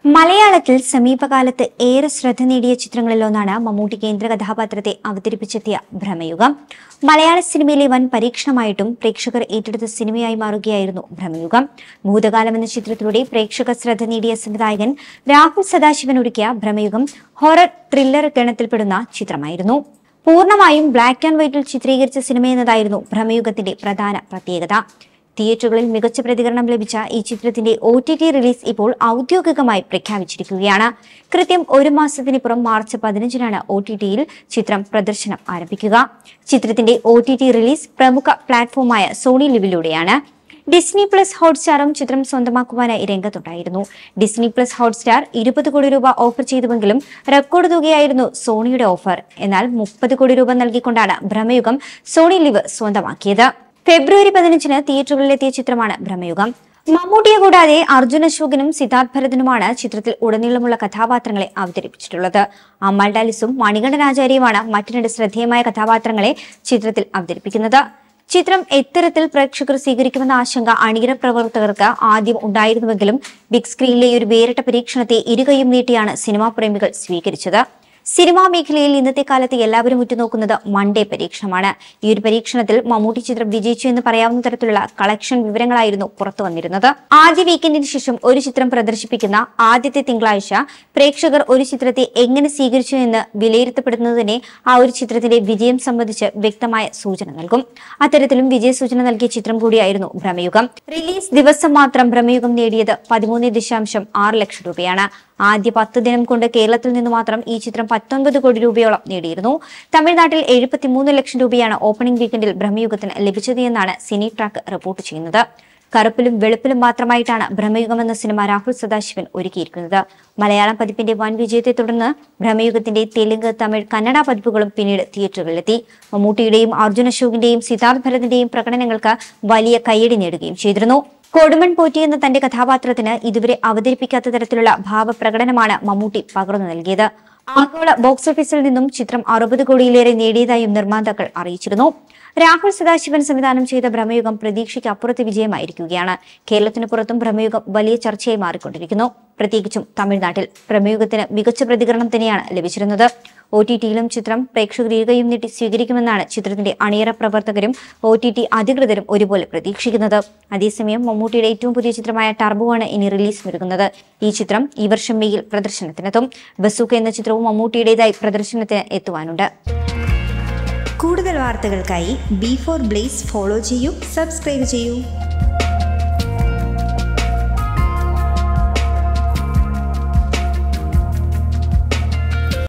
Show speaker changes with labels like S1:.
S1: മലയാളത്തിൽ സമീപകാലത്ത് ഏറെ ശ്രദ്ധ നേടിയ ചിത്രങ്ങളിലൊന്നാണ് മമ്മൂട്ടി കേന്ദ്ര കഥാപാത്രത്തെ അവതരിപ്പിച്ചെത്തിയ ഭ്രമയുഗം മലയാള സിനിമയിലെ വൻ പരീക്ഷണമായിട്ടും പ്രേക്ഷകർ ഏറ്റെടുത്ത സിനിമയായി മാറുകയായിരുന്നു ഭ്രമയുഗം ഭൂതകാലം എന്ന ചിത്രത്തിലൂടെ പ്രേക്ഷക ശ്രദ്ധ നേടിയ സംവിധായകൻ രാഹുൽ സദാശിവൻ ഒരുക്കിയ ഭ്രമയുഗം ഹൊറർ ത്രില്ലർ ഗണത്തിൽപ്പെടുന്ന ചിത്രമായിരുന്നു പൂർണ്ണമായും ബ്ലാക്ക് ആൻഡ് വൈറ്റിൽ ചിത്രീകരിച്ച സിനിമ എന്നതായിരുന്നു ഭ്രമയുഗത്തിന്റെ പ്രധാന പ്രത്യേകത തിയേറ്ററുകളിൽ മികച്ച പ്രതികരണം ലഭിച്ച ഈ ചിത്രത്തിന്റെ ഒ ടി ടി റിലീസ് ഇപ്പോൾ ഔദ്യോഗികമായി പ്രഖ്യാപിച്ചിരിക്കുകയാണ് കൃത്യം ഒരു മാസത്തിനിപ്പുറം മാർച്ച് പതിനഞ്ചിനാണ് ഒ ടി ടിയിൽ ചിത്രം പ്രദർശനം ആരംഭിക്കുക ചിത്രത്തിന്റെ ഒ ടി ടി റിലീസ് പ്രമുഖ പ്ലാറ്റ്ഫോമായ സോണി ലിവിലൂടെയാണ് ഡിസ്നി പ്ലസ് ഹോട്ട്സ്റ്റാറും ചിത്രം സ്വന്തമാക്കുവാനായി രംഗത്തുണ്ടായിരുന്നു ഡിസ്നി പ്ലസ് ഹോട്ട്സ്റ്റാർ ഇരുപത് കോടി രൂപ ഓഫർ ചെയ്തുവെങ്കിലും റെക്കോർഡ് തുകയായിരുന്നു സോണിയുടെ ഓഫർ എന്നാൽ മുപ്പത് കോടി രൂപ നൽകിക്കൊണ്ടാണ് ഭ്രമയുഗം സോണി ലിവ് സ്വന്തമാക്കിയത് ഫെബ്രുവരി പതിനഞ്ചിന് തിയേറ്ററുകളിലെത്തിയ ചിത്രമാണ് ഭ്രമയുഗം മമ്മൂട്ടിയെ കൂടാതെ അർജുൻ അശോകനും സിദ്ധാർത്ഥ് ഭരതനുമാണ് ചിത്രത്തിൽ ഉടനീളമുള്ള കഥാപാത്രങ്ങളെ അവതരിപ്പിച്ചിട്ടുള്ളത് അമ്മാൾ ഡാലിസും മണികണ്ഠനാചാര്യയുമാണ് മറ്റു രണ്ട് ശ്രദ്ധേയമായ കഥാപാത്രങ്ങളെ ചിത്രത്തിൽ അവതരിപ്പിക്കുന്നത് ചിത്രം എത്തരത്തിൽ പ്രേക്ഷകർ സ്വീകരിക്കുമെന്ന ആശങ്ക അണിയറ പ്രവർത്തകർക്ക് ആദ്യം ഉണ്ടായിരുന്നുവെങ്കിലും ബിഗ് സ്ക്രീനിലെ ഈ ഒരു വേറിട്ട പരീക്ഷണത്തെ ഇരുകൈയും നീട്ടിയാണ് സിനിമാ പ്രേമികൾ സ്വീകരിച്ചത് സിനിമാ മേഖലയിൽ ഇന്നത്തെ കാലത്ത് എല്ലാവരും ഉറ്റുനോക്കുന്നത് മൺഡേ പരീക്ഷണമാണ് ഈ ഒരു പരീക്ഷണത്തിൽ മമ്മൂട്ടി ചിത്രം വിജയിച്ചു എന്ന് പറയാവുന്ന തരത്തിലുള്ള കളക്ഷൻ വിവരങ്ങളായിരുന്നു പുറത്തു വന്നിരുന്നത് ആദ്യ വീക്കെൻഡിന് ശേഷം ഒരു ചിത്രം പ്രദർശിപ്പിക്കുന്ന ആദ്യത്തെ തിങ്കളാഴ്ച പ്രേക്ഷകർ ഒരു ചിത്രത്തെ എങ്ങനെ സ്വീകരിച്ചു എന്ന് വിലയിരുത്തപ്പെടുന്നത് തന്നെ ആ ഒരു ചിത്രത്തിന്റെ വിജയം സംബന്ധിച്ച് വ്യക്തമായ സൂചന നൽകും അത്തരത്തിലും വിജയ സൂചന നൽകിയ ചിത്രം കൂടിയായിരുന്നു ഭ്രമയുഗം റിലീസ് ദിവസം മാത്രം ഭ്രമയുഗം നേടിയത് പതിമൂന്ന് ദശാംശം ആറ് ലക്ഷം രൂപയാണ് ആദ്യ പത്ത് ദിനം കൊണ്ട് കേരളത്തിൽ നിന്ന് മാത്രം ഈ ചിത്രം പത്തൊൻപത് കോടി രൂപയോളം നേടിയിരുന്നു തമിഴ്നാട്ടിൽ എഴുപത്തിമൂന്ന് ലക്ഷം രൂപയാണ് ഓപ്പണിംഗ് വീക്കെൻഡിൽ ഭ്രമയുഗത്തിന് ലഭിച്ചത് എന്നാണ് സിനി ട്രാക്ക് റിപ്പോർട്ട് ചെയ്യുന്നത് കറുപ്പിലും വെളുപ്പിലും മാത്രമായിട്ടാണ് ഭ്രമയുഗം എന്ന സിനിമ രാഹുൽ സദാശിവൻ ഒരുക്കിയിരിക്കുന്നത് മലയാളം പതിപ്പിന്റെ വൻ വിജയത്തെ തുടർന്ന് ഭ്രമയുഗത്തിന്റെ തെലുങ്ക് തമിഴ് കന്നഡ പതിപ്പുകളും പിന്നീട് തിയേറ്ററുകളിലെത്തി മമ്മൂട്ടിയുടെയും അർജുൻ അശോകിന്റെയും സിദ്ധാർത്ഥ് ഭരതിന്റെയും പ്രകടനങ്ങൾക്ക് വലിയ കയ്യടി നേടുകയും ചെയ്തിരുന്നു കൊടുമൺ പോറ്റി എന്ന തന്റെ കഥാപാത്രത്തിന് ഇതുവരെ അവതരിപ്പിക്കാത്ത തരത്തിലുള്ള ഭാവപ്രകടനമാണ് മമ്മൂട്ടി പകർന്നു നൽകിയത് ആഗോള ബോക്സ് ഓഫീസിൽ നിന്നും ചിത്രം അറുപത് കോടിയിലേറെ നേടിയതായും നിർമ്മാതാക്കൾ അറിയിച്ചിരുന്നു രാഹുൽ സദാശിവൻ സംവിധാനം ചെയ്ത ഭ്രമയുഗം പ്രതീക്ഷയ്ക്ക് അപ്പുറത്തെ വിജയമായിരിക്കുകയാണ് കേരളത്തിന് പുറത്തും ഭ്രമയുഗം വലിയ ചർച്ചയായി മാറിക്കൊണ്ടിരിക്കുന്നു പ്രത്യേകിച്ചും തമിഴ്നാട്ടിൽ ഭ്രമയുഗത്തിന് മികച്ച പ്രതികരണം തന്നെയാണ് ലഭിച്ചിരുന്നത് ഒ ടി ടിയിലും ചിത്രം പ്രേക്ഷകർ ഇരുകയും നീട്ടി സ്വീകരിക്കുമെന്നാണ് ചിത്രത്തിന്റെ അണിയറ പ്രവർത്തകരും ഒ ടി ടി അധികൃതരും ഒരുപോലെ പ്രതീക്ഷിക്കുന്നത് അതേസമയം മമ്മൂട്ടിയുടെ ഏറ്റവും പുതിയ ചിത്രമായ ടർബോ ആണ് ഇനി റിലീസ് ഒരുങ്ങുന്നത് ഈ ചിത്രം ഈ വർഷം മെയ്യിൽ പ്രദർശനത്തിനെത്തും ബസൂക്ക എന്ന ചിത്രവും മമ്മൂട്ടിയുടേതായി പ്രദർശനത്തിന് എത്തുവാനുണ്ട്
S2: കൂടുതൽ വാർത്തകൾക്കായി ബി ഫോർ ബ്ലേസ് ഫോളോ ചെയ്യൂ സബ്സ്ക്രൈബ് ചെയ്യൂ